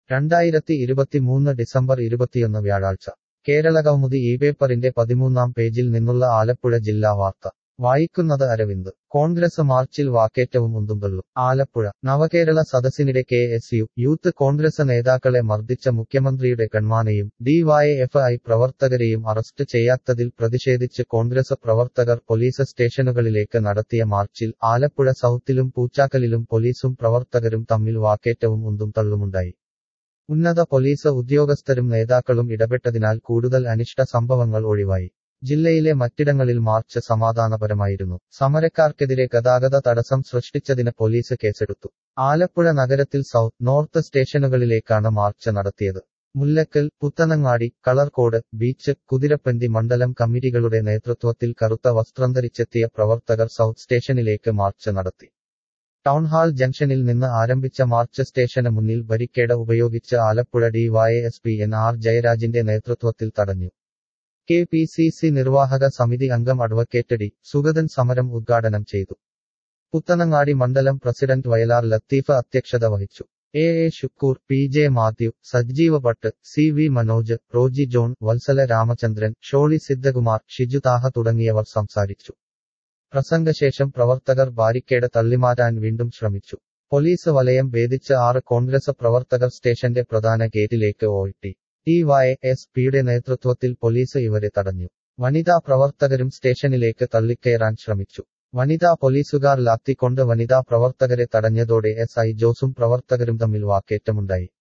രണ്ടായിരത്തി ഇരുപത്തിമൂന്ന് ഡിസംബർ ഇരുപത്തിയൊന്ന് വ്യാഴാഴ്ച കേരളകൗമുദി ഈ പേപ്പറിന്റെ പതിമൂന്നാം പേജിൽ നിന്നുള്ള ആലപ്പുഴ ജില്ലാ വാർത്ത വായിക്കുന്നത് അരവിന്ദ് കോൺഗ്രസ് മാർച്ചിൽ വാക്കേറ്റവും ഉന്തുംതള്ളും ആലപ്പുഴ നവകേരള സദസ്സിനിടെ K S U youth Congress നേതാക്കളെ മർദ്ദിച്ച മുഖ്യമന്ത്രിയുടെ കൺമാനെയും ഡിവൈഎഫ്ഐ പ്രവർത്തകരെയും അറസ്റ്റ് ചെയ്യാത്തതിൽ പ്രതിഷേധിച്ച് കോൺഗ്രസ് പ്രവർത്തകർ പോലീസ് സ്റ്റേഷനുകളിലേക്ക് നടത്തിയ മാർച്ചിൽ ആലപ്പുഴ സൗത്തിലും പൂച്ചാക്കലിലും പോലീസും പ്രവർത്തകരും തമ്മിൽ വാക്കേറ്റവും ഉന്തും തള്ളുമുണ്ടായി ഉന്നത പോലീസ് ഉദ്യോഗസ്ഥരും നേതാക്കളും ഇടപെട്ടതിനാൽ കൂടുതൽ അനിഷ്ട സംഭവങ്ങൾ ഒഴിവായി ജില്ലയിലെ മറ്റിടങ്ങളിൽ മാർച്ച് സമാധാനപരമായിരുന്നു സമരക്കാർക്കെതിരെ ഗതാഗത തടസ്സം സൃഷ്ടിച്ചതിന് പോലീസ് കേസെടുത്തു ആലപ്പുഴ നഗരത്തിൽ സൗത്ത് നോർത്ത് സ്റ്റേഷനുകളിലേക്കാണ് മാർച്ച് നടത്തിയത് മുല്ലക്കൽ പുത്തനങ്ങാടി കളർകോട് ബീച്ച് കുതിരപ്പന്തി മണ്ഡലം കമ്മിറ്റികളുടെ നേതൃത്വത്തിൽ കറുത്ത വസ്ത്രം ധരിച്ചെത്തിയ പ്രവർത്തകർ സൗത്ത് സ്റ്റേഷനിലേക്ക് മാർച്ച് നടത്തി ടൗൺഹാൾ ജംഗ്ഷനിൽ നിന്ന് ആരംഭിച്ച മാർച്ച് സ്റ്റേഷന് മുന്നിൽ ബരിക്കേഡ് ഉപയോഗിച്ച് ആലപ്പുഴ ഡിവൈഎസ്പി എൻ ആർ ജയരാജിന്റെ നേതൃത്വത്തിൽ തടഞ്ഞു കെ പി സി സി നിർവാഹക സമിതി അംഗം അഡ്വക്കേറ്റ് ഡി സുഗതൻ സമരം ഉദ്ഘാടനം ചെയ്തു പുത്തനങ്ങാടി മണ്ഡലം പ്രസിഡന്റ് വയലാർ ലത്തീഫ് അധ്യക്ഷത വഹിച്ചു A A Shukkur P J Mathew Sajjeeva Bhat C V Manoj Roji John Vatsala Ramachandran Sholi Siddhakumar Shiju Thaha തുടങ്ങിയവർ സംസാരിച്ചു പ്രസംഗശേഷം പ്രവർത്തകർ ബാരിക്കേഡ് തള്ളിമാറ്റാൻ വീണ്ടും ശ്രമിച്ചു പോലീസ് വലയം ഭേദിച്ച് ആറ് കോൺഗ്രസ് പ്രവർത്തകർ സ്റ്റേഷന്റെ പ്രധാന ഗേറ്റിലേക്ക് ഓയിട്ടി ഡിവൈഎസ് പിയുടെ നേതൃത്വത്തിൽ പോലീസ് ഇവരെ തടഞ്ഞു വനിതാ പ്രവർത്തകരും സ്റ്റേഷനിലേക്ക് തള്ളിക്കയറാൻ ശ്രമിച്ചു വനിതാ പോലീസുകാർ ലാത്തിക്കൊണ്ട് വനിതാ പ്രവർത്തകരെ തടഞ്ഞതോടെ എസ് ഐ ജോസും പ്രവർത്തകരും തമ്മിൽ വാക്കേറ്റമുണ്ടായി